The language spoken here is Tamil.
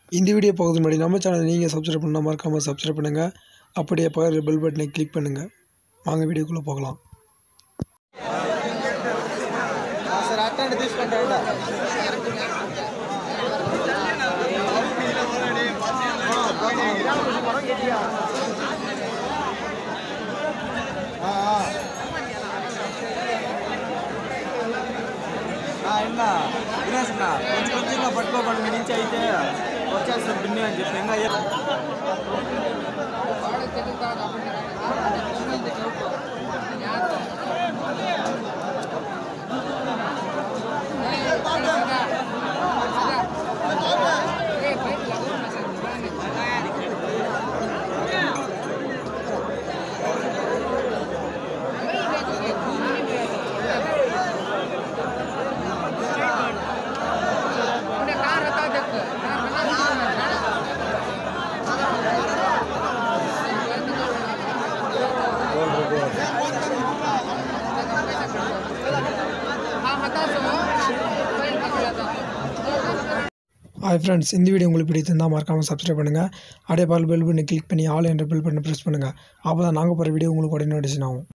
இந்த வீடியோ பார்க்கறதுக்கு முன்னாடி நம்ம சேனலை நீங்கள் சப்ஸ்கிரைப் பண்ணால் மறக்காமல் சப்ஸ்கிரைப் பண்ணுங்கள் அப்படியே பக்கத்தில் பெல் பட்டனை கிளிக் பண்ணுங்கள் வாங்க வீடியோக்குள்ளே போகலாம் సార్ అట్లాంటి తీసుకుంటాడా ఇన్నా వినేసిన కొంచెం కొంచెంగా పట్టుకోకండి మీ నుంచి అయితే వచ్చేస్తారు బిన్ను అని చెప్పి ఇంకా ஹாய் ஃப்ரெண்ட்ஸ் இந்த வீடியோ உங்களுக்கு பிடித்திருந்தால் மறக்காமல் சப்ஸ்கிரைப் பண்ணுங்கள் அப்படியே பக்கத்தில் பெல் பட்டனை கிளிக் பண்ணி ஆல் என்ற பெல் பட்டனை ப்ரெஸ் பண்ணுங்கள் அப்போ தான் நாங்கள் போகிற வீடியோ உங்களுக்கு உடனே நோட்டிஃபிகேஷன் ஆகும்